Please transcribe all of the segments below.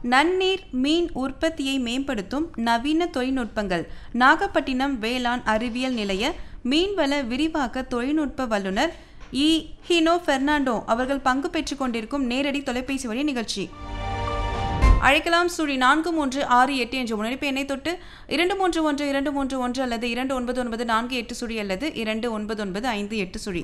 நன்னீர் மீன் உற்பத்தியை மேம்படுத்தும் நவீன தொழில்நுட்பங்கள் நாகப்பட்டினம் வேளாண் அறிவியல் நிலைய மீன்வள விரிவாக்க தொழில்நுட்ப வல்லுநர் இ ஹினோ பெர்னாண்டோ அவர்கள் பங்கு பெற்றுக் கொண்டிருக்கும் நேரடி தொலைபேசி வழி நிகழ்ச்சி அழைக்கலாம் சுழி நான்கு மூன்று ஆறு எட்டு என்ற முன்னெடுப்பு எண்ணை தொட்டு இரண்டு மூன்று ஒன்று இரண்டு மூன்று ஒன்று அல்லது இரண்டு ஒன்பது ஒன்பது நான்கு எட்டு சுழி அல்லது இரண்டு ஒன்பது ஒன்பது ஐந்து எட்டு சுழி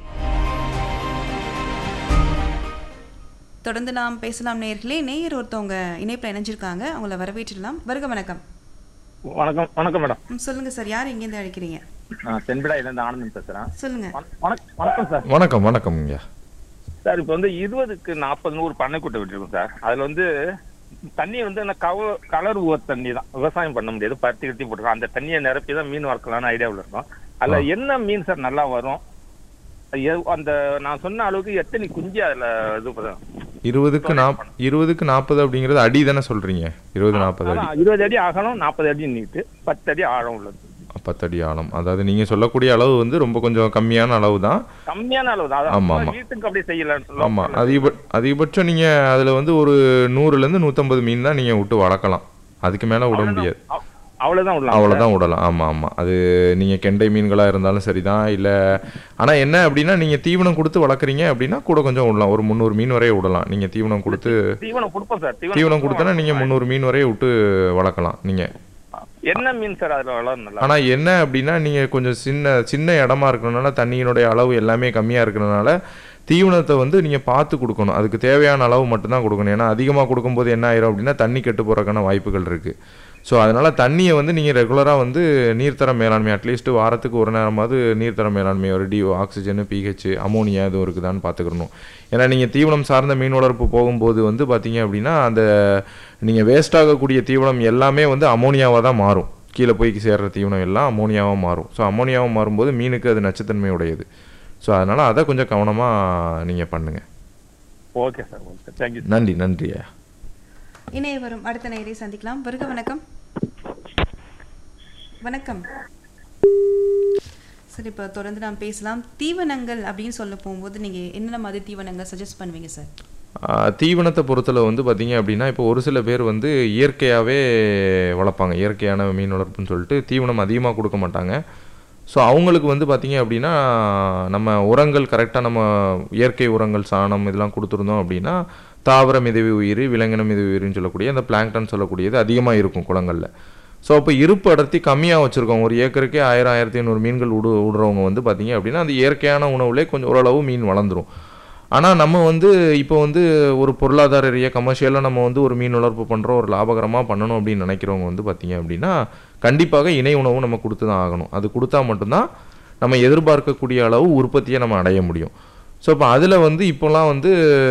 தொடர்ந்து நாம் பேசலாம் நேயர்களே நேயர் ஒருத்தவங்க இணைப்பில் இணைஞ்சிருக்காங்க அவங்கள வரவேற்றிடலாம் வருக வணக்கம் வணக்கம் வணக்கம் மேடம் ம், சொல்லுங்க சார் யார் எங்கேருந்து அழைக்கிறீங்க நான் தென்பிடாயிலேருந்து ஆனந்தன் பேசுறேன் சொல்லுங்க வண- வணக்- வணக்கம் சார் வணக்கம் வணக்கம் ஐயா சார் இப்போ வந்து இருபதுக்கு நாற்பது நூறு பண்ணைக்குட்டை விட்டுருக்கோம் சார் அதுல வந்து தண்ணி வந்து என்ன கவ கலர் ஊர் தண்ணி தான் விவசாயம் பண்ண முடியாது பருத்தி கட்டி போட்டுருக்கோம் அந்த தண்ணியை நிரப்பி தான் மீன் வளர்க்கலாம்னு ஐடியாவில் இருக்கோம் அதுல என்ன மீன் சார் நல்லா வரும் எ- அந்த நான் சொன்ன அளவுக்கு எத்தனை குஞ்சு அதுல இது பண்ணும் இருபதுக்கு நாப் இருபதுக்கு நாற்பது அப்படிங்கிறது அடி தானே சொல்றீங்க இருபது நாற்பது அடி அதான், இருபது அடி அகலம் நாற்பது அடி நீட்டு பத்து அடி ஆழம் உள்ளது பத்து அடி ஆழம் அதாவது நீங்க சொல்லக்கூடிய அளவு வந்து ரொம்ப கொஞ்சம் கம்மியான அளவு தான் கம்மியான அளவு தான் ஆமா, அதான் ஆமா. வீட்டுக்கு அப்படியே செய்யலாம் ஆமா அதிகப அதிகபட்சம் நீங்க அதுல வந்து ஒரு நூறுல இருந்து நூத்தம்பது மீன் தான் நீங்க விட்டு வளர்க்கலாம் அதுக்கு மேல விட முடியாது அவ்- அவ்வளவுதான் விடலாம் அவ்வளவுதான் விடலாம் ஆமா ஆமா அது நீங்க கெண்டை மீன்களா இருந்தாலும் சரிதான் இல்ல ஆனா என்ன அப்படின்னா நீங்க தீவனம் கொடுத்து வளர்க்குறீங்க அப்படின்னா கூட கொஞ்சம் விடலாம் ஒரு முந்நூறு மீன் வரைய விடலாம் நீங்க தீவனம் கொடுத்து தீவனம் கொடுப்போம் சார் தீவனம் கொடுத்தனா நீங்க முந்நூறு மீன் வரைய விட்டு வளர்க்கலாம் நீங்க என்ன மீன் சார் அதுல வளரும் நல்லா ஆனா என்ன அப்படின்னா நீங்க கொஞ்சம் சின்ன சின்ன இடமா இருக்கறனால தண்ணியினுடைய அளவு எல்லாமே கம்மியா இருக்கறனால தீவனத்தை வந்து நீங்க பார்த்து கொடுக்கணும் அதுக்கு தேவையான அளவு மட்டும்தான் கொடுக்கணும் ஏன்னா அதிகமா கொடுக்கும்போது என்ன ஆயிரும் அப்படின்னா தண்ணி கெட்டு போறதுக்கான வாய்ப்புகள் இருக்கு ஸோ அதனால தண்ணியை வந்து நீங்க ரெகுலரா வந்து நீர்த்தர மேலாண்மை அட்லீஸ்ட் வாரத்துக்கு ஒரு நேரமாவது நீர்த்தர மேலாண்மை ஒரு டி ஆக்சிஜன் பிஹெச் அமோனியா எதுவும் இருக்குதான்னு பார்த்துக்கணும் ஏன்னா நீங்க தீவனம் சார்ந்த மீன் வளர்ப்பு போகும்போது வந்து பாத்தீங்க அப்படின்னா அந்த நீங்க வேஸ்ட் ஆகக்கூடிய தீவனம் எல்லாமே வந்து அமோனியாவா தான் மாறும் கீழே போய் சேர்ற தீவனம் எல்லாம் அமோனியாவாக மாறும் ஸோ அமோனியாவாக மாறும்போது மீனுக்கு அது நச்சுத்தன்மை உடையது ஸோ அதனால் அதை கொஞ்சம் கவனமாக நீங்கள் பண்ணுங்கள் ஓகே சார் ஓகே தேங்க்யூ நன்றி நன்றி ஐயா இணைய வரும் அடுத்த நேயரை சந்திக்கலாம் வருக வணக்கம் வணக்கம் சரி இப்போ தொடர்ந்து நாம் பேசலாம் தீவனங்கள் அப்படின்னு சொல்ல போகும்போது நீங்க என்னென்ன மாதிரி தீவனங்கள் சஜஸ்ட் பண்ணுவீங்க சார் ஆஹ் தீவனத்தை பொறுத்தல வந்து பார்த்தீங்க அப்படின்னா இப்போ ஒரு சில பேர் வந்து இயற்கையாகவே வளர்ப்பாங்க இயற்கையான மீன் வளர்ப்புன்னு சொல்லிட்டு தீவனம் அதிகமாக கொடுக்க மாட்டாங்க ஸோ அவங்களுக்கு வந்து பார்த்தீங்க அப்படின்னா நம்ம உரங்கள் கரெக்டாக நம்ம இயற்கை உரங்கள் சாணம் இதெல்லாம் கொடுத்துருந்தோம் அப்படின்னா தாவர மிதவை உயிர் விலங்கின மிதவை உயிர்னு சொல்லக்கூடிய அந்த பிளாங்டன் சொல்லக்கூடியது அதிகமாக இருக்கும் குளங்களில் ஸோ அப்போ இருப்பு அடர்த்தி கம்மியாக வச்சுருக்கோம் ஒரு ஏக்கருக்கே ஆயிரம் ஆயிரத்தி ஐநூறு மீன்கள் விடு விடுறவங்க வந்து பார்த்தீங்க அப்படின்னா அந்த இயற்கையான உணவுலே கொஞ்சம் ஓரளவு மீன் வளர்ந்துரும் ஆனால் நம்ம வந்து இப்போ வந்து ஒரு பொருளாதார ரீதியாக கமர்ஷியலாக நம்ம வந்து ஒரு மீன் வளர்ப்பு பண்ணுறோம் ஒரு லாபகரமாக பண்ணணும் அப்படின்னு நினைக்கிறவங்க வந்து பார்த்தீங்க அப்படின்னா கண்டிப்பாக இணை உணவு நம்ம கொடுத்து தான் ஆகணும் அது கொடுத்தா மட்டும்தான் நம்ம எதிர்பார்க்கக்கூடிய அளவு உற்பத்தியை நம்ம அடைய முடியும் ஸோ இப்போ அதில் வந்து இப்போலாம் வந்து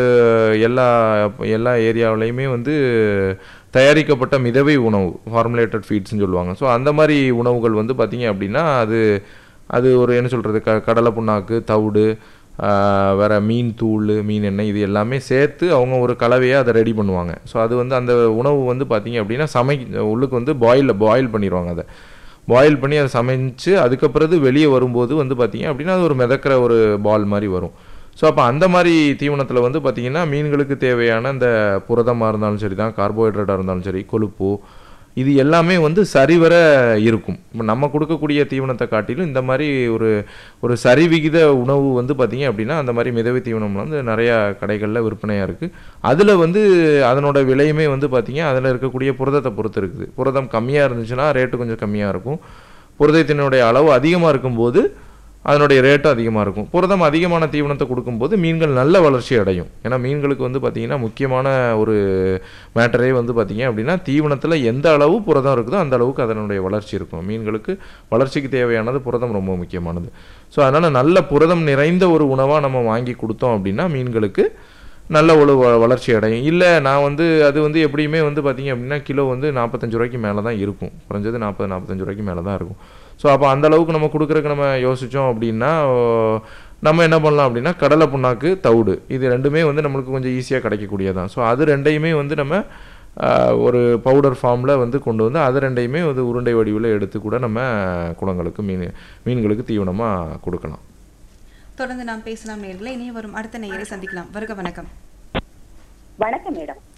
எல்லா எல்லா ஏரியாவிலையுமே வந்து தயாரிக்கப்பட்ட மிதவை உணவு ஃபார்முலேட்டட் ஃபீட்ஸ்னு சொல்லுவாங்க ஸோ அந்த மாதிரி உணவுகள் வந்து பார்த்தீங்க அப்படின்னா அது அது ஒரு என்ன சொல்கிறது க கடலை புண்ணாக்கு தவிடு ஆஹ் வேற மீன் தூள் மீன் எண்ணெய் இது எல்லாமே சேர்த்து அவங்க ஒரு கலவையாக அதை ரெடி பண்ணுவாங்க ஸோ அது வந்து அந்த உணவு வந்து பார்த்தீங்க அப்படின்னா சமை உள்ளுக்கு வந்து பாயில் பாயில் பண்ணிடுவாங்க அதை பாயில் பண்ணி அதை சமைச்சு அதுக்கப்புறம் வெளியே வரும்போது வந்து பார்த்தீங்க அப்படின்னா அது ஒரு மிதக்கிற ஒரு பால் மாதிரி வரும் ஸோ அப்போ அந்த மாதிரி தீவனத்தில் வந்து பார்த்தீங்கன்னா மீன்களுக்கு தேவையான இந்த புரதமாக இருந்தாலும் சரி தான் கார்போஹைட்ரேட்டாக இருந்தாலும் சரி கொழுப்பு இது எல்லாமே வந்து சரிவர இருக்கும் இப்போ நம்ம கொடுக்கக்கூடிய தீவனத்தை காட்டிலும் இந்த மாதிரி ஒரு ஒரு சரிவிகித உணவு வந்து பார்த்தீங்க அப்படின்னா அந்த மாதிரி மிதவை தீவனம் வந்து நிறையா கடைகளில் விற்பனையாக இருக்குது அதில் வந்து அதனோட விலையுமே வந்து பார்த்தீங்க அதில் இருக்கக்கூடிய புரதத்தை பொறுத்து இருக்குது புரதம் கம்மியாக இருந்துச்சுன்னா ரேட்டு கொஞ்சம் கம்மியாக இருக்கும் புரதத்தினுடைய அளவு அதிகமாக இருக்கும்போது அதனுடைய ரேட்டும் அதிகமாக இருக்கும் புரதம் அதிகமான தீவனத்தை கொடுக்கும்போது மீன்கள் நல்ல வளர்ச்சி அடையும் ஏன்னா மீன்களுக்கு வந்து பார்த்தீங்கன்னா முக்கியமான ஒரு மேட்டரே வந்து பார்த்தீங்க அப்படின்னா தீவனத்தில் எந்த அளவு புரதம் இருக்குதோ அந்த அளவுக்கு அதனுடைய வளர்ச்சி இருக்கும் மீன்களுக்கு வளர்ச்சிக்கு தேவையானது புரதம் ரொம்ப முக்கியமானது ஸோ அதனால் நல்ல புரதம் நிறைந்த ஒரு உணவாக நம்ம வாங்கி கொடுத்தோம் அப்படின்னா மீன்களுக்கு நல்ல ஒரு வ- வளர்ச்சி அடையும் இல்லை நான் வந்து அது வந்து எப்படியுமே வந்து பார்த்தீங்க அப்படின்னா கிலோ வந்து நாற்பத்தஞ்சு ரூபாய்க்கு மேலே தான் இருக்கும் குறைஞ்சது நாற்பது நாற்பத்தஞ்சு ரூபாய்க்கு மேலே தான் இருக்கும் ஸோ அப்போ அந்த அளவுக்கு நம்ம கொடுக்குறக்கு நம்ம யோசித்தோம் அப்படின்னா ஓ, நம்ம என்ன பண்ணலாம் அப்படின்னா கடலை புண்ணாக்கு தவிடு இது ரெண்டுமே வந்து நம்மளுக்கு கொஞ்சம் ஈஸியாக கிடைக்கக்கூடியதான் ஸோ அது ரெண்டையுமே வந்து நம்ம ஆஹ், ஒரு பவுடர் ஃபார்மில் வந்து கொண்டு வந்து அது ரெண்டையுமே வந்து உருண்டை வடிவில் எடுத்து கூட நம்ம குளங்களுக்கு மீன் மீன்களுக்கு தீவனமாக கொடுக்கலாம் தொடர்ந்து நாம் பேசலாம் நேயர்களே இணைய வரும் அடுத்த நேயரை சந்திக்கலாம் வருக வணக்கம் வணக்கம் மேடம்